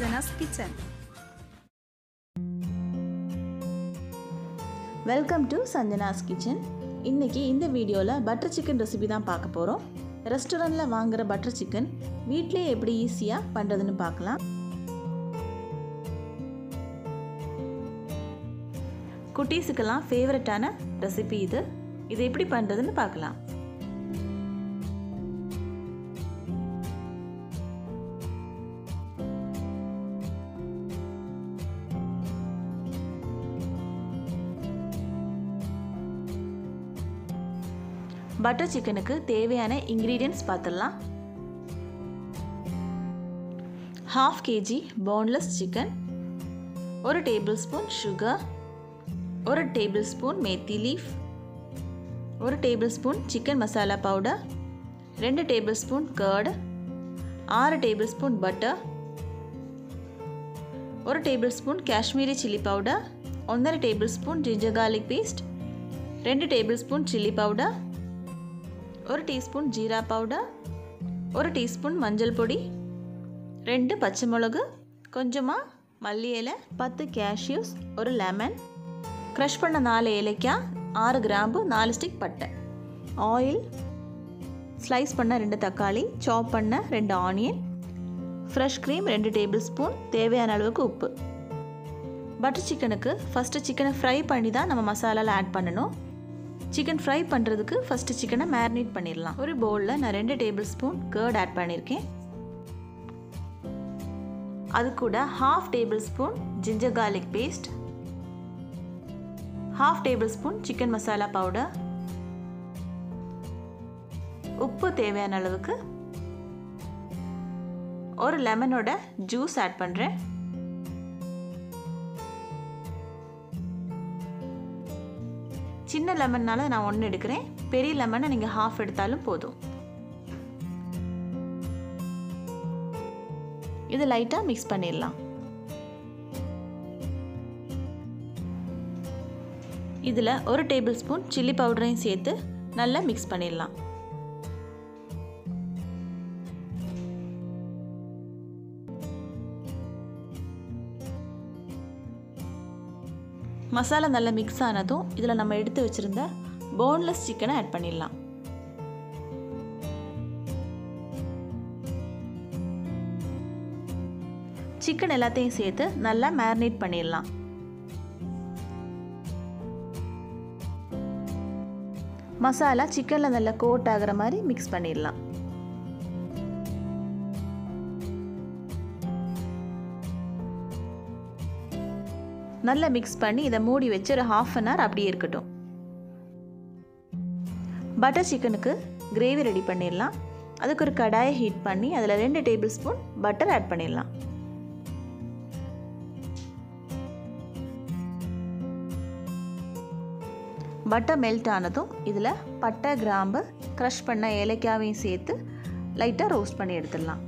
சஞ்சனாஸ் kitchen welcome to Sanjana's kitchen இன்றைக்கி இந்த வீடியோவில் பட்டர் சிக்கன் ரெசிபி தான் பார்க்க போகிறோம் ரெஸ்டாரண்ட்டில் வாங்குகிற பட்டர் சிக்கன் வீட்டிலே எப்படி ஈஸியாக பண்ணுறதுன்னு பார்க்கலாம் குட்டீஸுக்கெல்லாம் ஃபேவரட்டான ரெசிபி இது இது எப்படி பண்ணுறதுன்னு பார்க்கலாம் பட்டர் சிக்கனுக்கு தேவையான இன்க்ரீடியன்ட்ஸ் பார்த்துடலாம் ஹாஃப் கேஜி போன்லெஸ் சிக்கன் ஒரு டேபிள் ஸ்பூன் சுகர் ஒரு டேபிள் ஸ்பூன் மேத்தி லீஃப் ஒரு tablespoon chicken masala powder ரெண்டு டேபிள் ஸ்பூன் கர்டு ஆறு டேபிள் ஸ்பூன் பட்டர் ஒரு tablespoon Kashmiri chilli powder ஒன்றரை tablespoon ginger garlic paste ரெண்டு டேபிள் ஸ்பூன் சில்லி பவுடர் ஒரு teaspoon jeera powder ஒரு teaspoon மஞ்சள் பொடி ரெண்டு பச்சை மிளகு கொஞ்சமாக மல்லி இலை பத்து கேஷ்யூஸ் ஒரு லெமன் க்ரஷ் பண்ண நாலு ஏலக்காய் ஆறு கிராம்பு நாலு ஸ்டிக் பட்டை ஆயில் ஸ்லைஸ் பண்ண ரெண்டு தக்காளி சாப் பண்ண ரெண்டு ஆனியன் ஃப்ரெஷ் க்ரீம் ரெண்டு டேபிள் ஸ்பூன் தேவையான அளவுக்கு உப்பு பட்டர் சிக்கனுக்கு ஃபஸ்ட்டு சிக்கனை ஃப்ரை பண்ணி தான் நம்ம மசாலாவில் ஆட் பண்ணணும் சிக்கன் ஃப்ரை பண்ணுறதுக்கு ஃபஸ்ட்டு சிக்கனை மேரினேட் பண்ணிடலாம் ஒரு பவுலில் நான் ரெண்டு டேபிள் ஸ்பூன் கேர்ட் ஆட் பண்ணியிருக்கேன் அது கூட half tablespoon ginger garlic paste half tablespoon chicken masala powder உப்பு தேவையான அளவுக்கு ஒரு லெமனோட ஜூஸ் ஆட் பண்ணுறேன் சின்ன லெமன்னால நான் ஒன்று எடுக்கிறேன் பெரிய லெமனை நீங்கள் ஹாஃப் எடுத்தாலும் போதும் இது லைட்டாக மிக்ஸ் பண்ணிடலாம் இதில் ஒரு டேபிள் ஸ்பூன் சில்லி பவுடரையும் சேர்த்து நல்லா மிக்ஸ் பண்ணிடலாம் மசாலா நல்லா மிக்ஸ் ஆனதும் இதில் நம்ம எடுத்து வச்சுருந்த போன்லெஸ் சிக்கனை ஆட் பண்ணிடலாம் சிக்கன் எல்லாத்தையும் சேர்த்து நல்லா மேரினேட் பண்ணிடலாம் மசாலா சிக்கனில் நல்லா கோட் ஆகிற மாதிரி மிக்ஸ் பண்ணிடலாம் நல்லா மிக்ஸ் பண்ணி இதை மூடி வச்சு ஒரு ஹாஃப் அன் ஹவர் அப்படியே இருக்கட்டும் பட்டர் சிக்கனுக்கு கிரேவி ரெடி பண்ணிடலாம் அதுக்கு ஒரு கடாயை ஹீட் பண்ணி அதில் ரெண்டு டேபிள் ஸ்பூன் பட்டர் ஆட் பண்ணிடலாம் பட்டர் மெல்ட் ஆனதும் இதில் பட்டை கிராம்பு க்ரஷ் பண்ண ஏலக்காவையும் சேர்த்து லைட்டாக ரோஸ்ட் பண்ணி எடுத்துடலாம்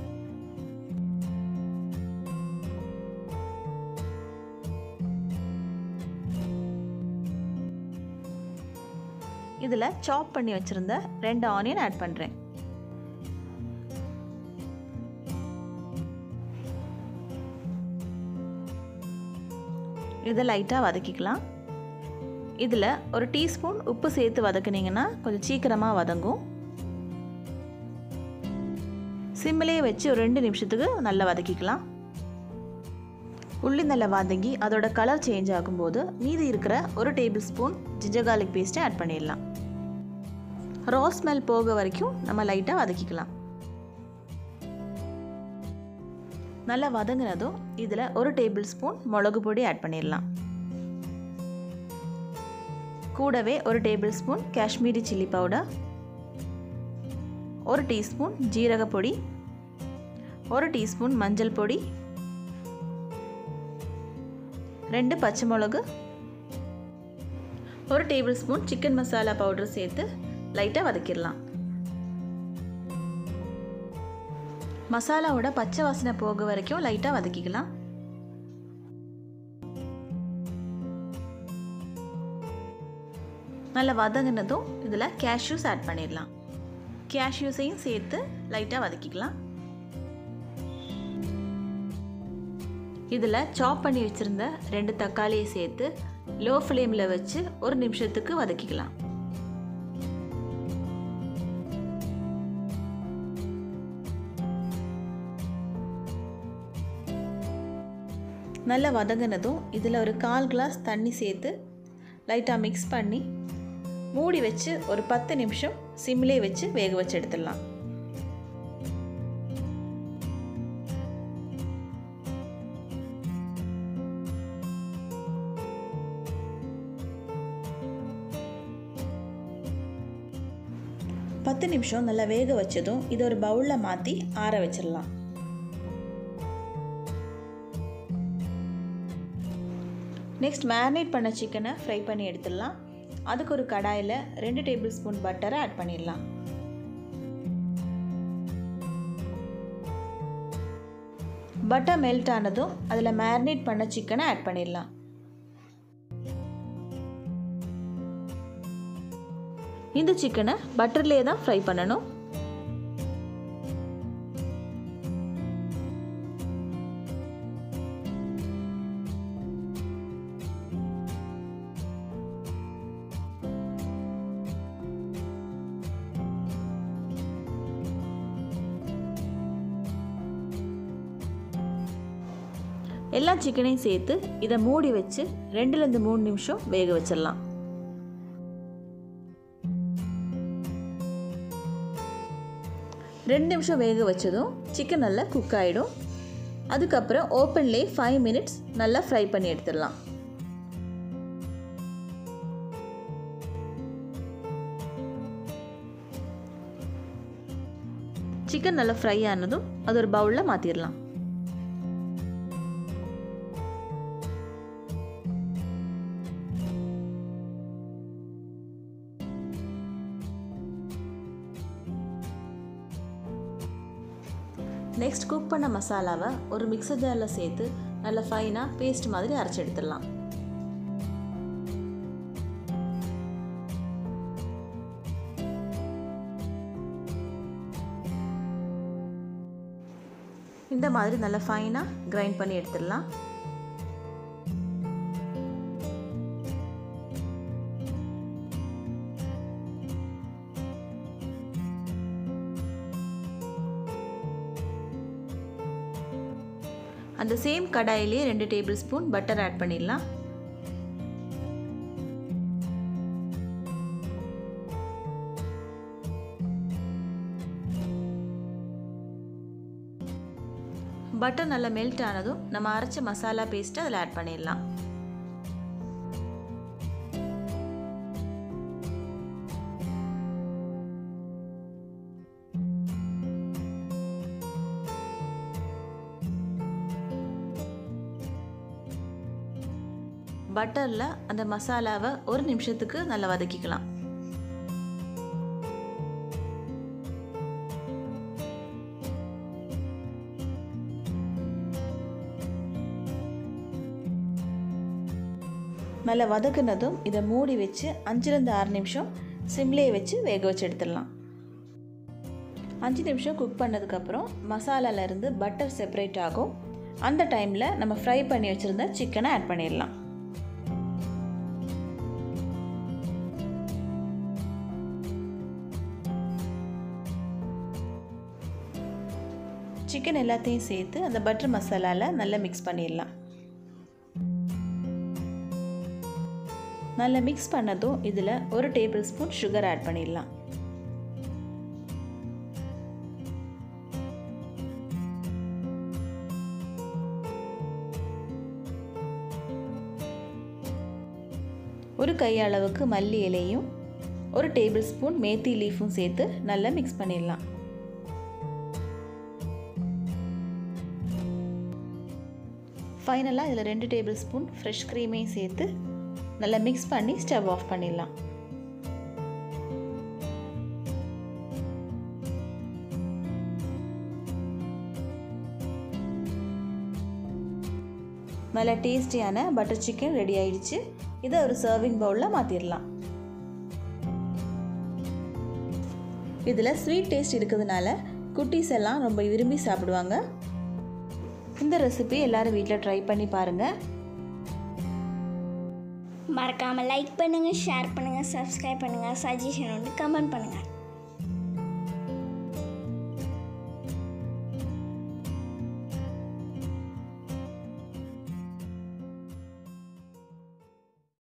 இதில் சாப் பண்ணி வச்சுருந்த ரெண்டு ஆனியன் ஆட் பண்ணுறேன் இதை லைட்டாக வதக்கிக்கலாம் இதில் ஒரு டீஸ்பூன் உப்பு சேர்த்து வதக்குனீங்கன்னா கொஞ்சம் சீக்கிரமாக வதங்கும் சிம்மிலே வச்சு ஒரு ரெண்டு நிமிஷத்துக்கு நல்லா வதக்கிக்கலாம் உள்ளி நல்லா வதங்கி அதோட கலர் சேஞ்ச் ஆகும்போது மீதி இருக்கிற ஒரு டேபிள் ஸ்பூன் ஜிஞ்சர் கார்லிக் பேஸ்ட்டை ஆட் பண்ணிடலாம் ரா ஸ்மெல் போக வரைக்கும் நம்ம லைட்டாக வதக்கிக்கலாம் நல்லா வதங்கினதும் இதில் ஒரு டேபிள் ஸ்பூன் மிளகு பொடி ஆட் பண்ணிடலாம் கூடவே ஒரு tablespoon Kashmiri chilli powder ஒரு டீஸ்பூன் ஜீரக பொடி ஒரு டீஸ்பூன் மஞ்சள் பொடி ரெண்டு பச்சை மிளகு ஒரு tablespoon chicken masala powder சேர்த்து லைட்டாக வதக்கிடலாம் மசாலாவோட பச்சை வாசனை போக வரைக்கும் லைட்டாக வதக்கிக்கலாம் நல்லா வதங்கினதும் இதில் கேஷ்யூஸ் ஆட் பண்ணிடலாம் கேஷ்யூஸையும் சேர்த்து லைட்டாக வதக்கிக்கலாம் இதில் சாப் பண்ணி வச்சுருந்த ரெண்டு தக்காளியை சேர்த்து லோ ஃப்ளேமில் வச்சு ஒரு நிமிஷத்துக்கு வதக்கிக்கலாம் நல்லா வதங்கினதும் இதில் ஒரு கால் கிளாஸ் தண்ணி சேர்த்து லைட்டாக மிக்ஸ் பண்ணி மூடி வச்சு ஒரு பத்து நிமிஷம் சிம்லே வச்சு வேக வச்சு எடுத்துடலாம் பத்து நிமிஷம் நல்லா வேக வச்சதும் இதை ஒரு பவுலில் மாற்றி ஆற வச்சிடலாம் நெக்ஸ்ட் மேரினேட் பண்ண சிக்கனை ஃப்ரை பண்ணி எடுத்துடலாம் அதுக்கு ஒரு கடாயில் ரெண்டு டேபிள் ஸ்பூன் பட்டரை ஆட் பண்ணிடலாம் பட்டர் மெல்ட் ஆனதும் அதில் மேரினேட் பண்ண சிக்கனை ஆட் பண்ணிடலாம் இந்த சிக்கனை பட்டர்லேயே தான் ஃப்ரை பண்ணணும் எல்லா சிக்கனையும் சேர்த்து இதை மூடி வச்சு ரெண்டுலேருந்து மூணு நிமிஷம் வேக வச்சிடலாம் ரெண்டு நிமிஷம் வேக வச்சதும் சிக்கன் நல்லா குக் ஆகிடும் அதுக்கப்புறம் ஓப்பன்லேயே ஃபைவ் மினிட்ஸ் நல்லா ஃப்ரை பண்ணி எடுத்துடலாம் சிக்கன் நல்லா ஃப்ரை ஆனதும் அது ஒரு பவுலில் மாற்றிடலாம் நெக்ஸ்ட் குக் பண்ண மசாலாவை ஒரு மிக்சர் ஜாரில் சேர்த்து நல்லா ஃபைனாக பேஸ்ட் மாதிரி அரைச்சி எடுத்துடலாம் இந்த மாதிரி நல்லா ஃபைனாக கிரைண்ட் பண்ணி எடுத்துடலாம் அந்த சேம் கடாயிலே ரெண்டு டேபிள் ஸ்பூன் பட்டர் ஆட் பண்ணிடலாம் பட்டர் நல்லா மெல்ட் ஆனதும் நம்ம அரைச்ச மசாலா பேஸ்ட்டை அதில் ஆட் பண்ணிடலாம் பட்டரில் அந்த மசாலாவை ஒரு நிமிஷத்துக்கு நல்லா வதக்கிக்கலாம் நல்லா வதக்குனதும் இதை மூடி வச்சு அஞ்சுலேருந்து ஆறு நிமிஷம் சிம்லேயே வச்சு வேக வச்சு எடுத்துடலாம் அஞ்சு நிமிஷம் குக் பண்ணதுக்கப்புறம் மசாலாலேருந்து பட்டர் செப்பரேட் ஆகும் அந்த டைமில் நம்ம ஃப்ரை பண்ணி வச்சுருந்த சிக்கனை ஆட் பண்ணிடலாம் சிக்கன் எல்லாத்தையும் சேர்த்து அந்த பட்டர் மசாலாவில் நல்லா மிக்ஸ் பண்ணிடலாம் நல்லா மிக்ஸ் பண்ணதும் இதில் ஒரு டேபிள் ஸ்பூன் சுகர் ஆட் பண்ணிடலாம் ஒரு கையளவுக்கு மல்லி இலையும் ஒரு டேபிள் ஸ்பூன் மேத்தி லீஃபும் சேர்த்து நல்லா மிக்ஸ் பண்ணிடலாம் ஃபைனலாக இதில் ரெண்டு டேபிள் ஸ்பூன் ஃப்ரெஷ் க்ரீமையும் சேர்த்து நல்லா மிக்ஸ் பண்ணி ஸ்டவ் ஆஃப் பண்ணிடலாம் நல்லா டேஸ்டியான பட்டர் சிக்கன் ரெடி ஆயிடுச்சு இதை ஒரு சர்விங் பவுலில் மாற்றிடலாம் இதில் ஸ்வீட் டேஸ்ட் இருக்கிறதுனால குட்டீஸ் எல்லாம் ரொம்ப விரும்பி சாப்பிடுவாங்க இந்த ரெசிபி எல்லோரும் வீட்டில் ட்ரை பண்ணி பாருங்கள் மறக்காமல் லைக் பண்ணுங்கள் ஷேர் பண்ணுங்கள் சப்ஸ்கிரைப் பண்ணுங்கள் சஜஷன் வந்து கமெண்ட் பண்ணுங்கள்